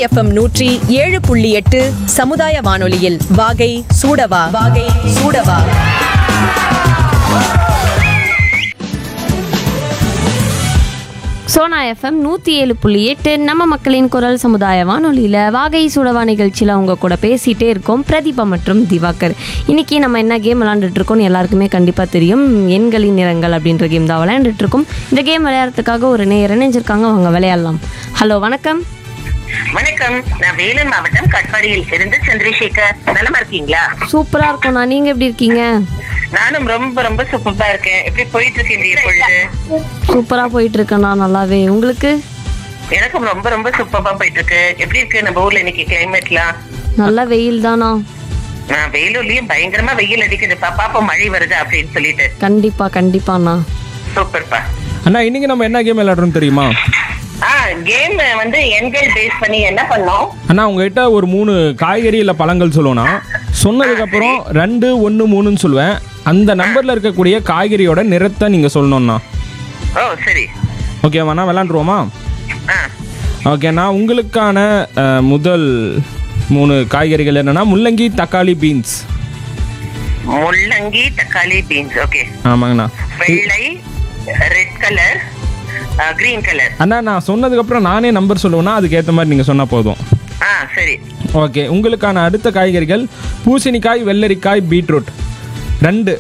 FM நூற்றி ஏழு புள்ளி எட்டு சமுதாய வானொலியில் வாகை சூடவா வாகை சூடவா சோனா எஃப்எம் நூற்றி ஏழு புள்ளி எட்டு நம்ம மக்களின் குரல் சமுதாய வானொலியில் வாகை சுடவா நிகழ்ச்சியில் அவங்க கூட பேசிகிட்டே இருக்கோம் பிரதீபா மற்றும் திவாகர் இன்னைக்கு நம்ம என்ன கேம் விளாண்டுட்டு இருக்கோம்னு எல்லாருக்குமே கண்டிப்பாக தெரியும் எண்களின் நிறங்கள் அப்படின்ற கேம் தான் விளையாண்டுட்டு இருக்கோம் இந்த கேம் விளையாடுறதுக்காக ஒரு நேர் இணைஞ்சிருக்காங்க அவங்க விளையாடலாம் ஹலோ வணக்கம் வணக்கம் நான் வேலூர் மாவட்டம் கட்பாடியில் இருந்து சந்திரசேகர் நலமா இருக்கீங்களா சூப்பராக இருக்கோண்ணா நீங்கள் எப்படி இருக்கீங்க நானும் ரொம்ப ரொம்ப சூப்பரா இருக்கேன் எப்படி போயிட்டு இருக்கு இந்த பொழுது சூப்பராக போயிட்டு இருக்கேண்ணா நல்லாவே உங்களுக்கு எனக்கும் ரொம்ப ரொம்ப சூப்பரா போயிட்டு இருக்கு எப்படி இருக்கு நம்ம ஊர்ல இன்னைக்கு கிளைமேட்லாம் நல்ல வெயில் தானா நான் வேலூர்லயும் பயங்கரமா வெயில் அடிக்குதுப்பா பாப்போம் மழை வருதா அப்படின்னு சொல்லிட்டு கண்டிப்பாக கண்டிப்பாண்ணா சூப்பர்ப்பா அண்ணா இன்னைக்கு நம்ம என்ன கேம் விளையாடுறோம் தெரியுமா ஆ கேம் வந்து எண்கள் பேஸ் பண்ணி என்ன பண்ணோம் அண்ணா உங்ககிட்ட ஒரு மூணு காய்கறி இல்லை பழங்கள் சொல்லுவேண்ணா சொன்னதுக்கப்புறம் ரெண்டு ஒன்று மூணுன்னு சொல்லுவேன் அந்த நம்பரில் இருக்கக்கூடிய காய்கறியோட நிறத்தை நீங்கள் சொல்லணும்ண்ணா ஓ சரி ஓகேவாண்ணா விளாண்டுருவோமா ஆ ஓகேண்ணா உங்களுக்கான அஹ், முதல் மூணு காய்கறிகள் என்னன்னா முள்ளங்கி தக்காளி பீன்ஸ் முள்ளங்கி தக்காளி பீன்ஸ் ஓகே ஆமாங்கண்ணா வெள்ளை ரெட் கலர் கிரீன் கலர் அண்ணா நான் சொன்னதுக்கப்புறம் நானே நம்பர் சொல்லுவேன்னா அதுக்கேற்ற மாதிரி நீங்கள் சொன்னால் போதும் ஆ சரி ஓகே உங்களுக்கான அடுத்த காய்கறிகள் பூசணிக்காய் வெள்ளரிக்காய் பீட்ரூட் ரெண்டு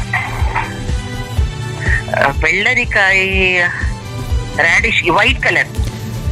அஹ், வெள்ளரிக்காய் ரேடிஷ் ஒயிட் கலர்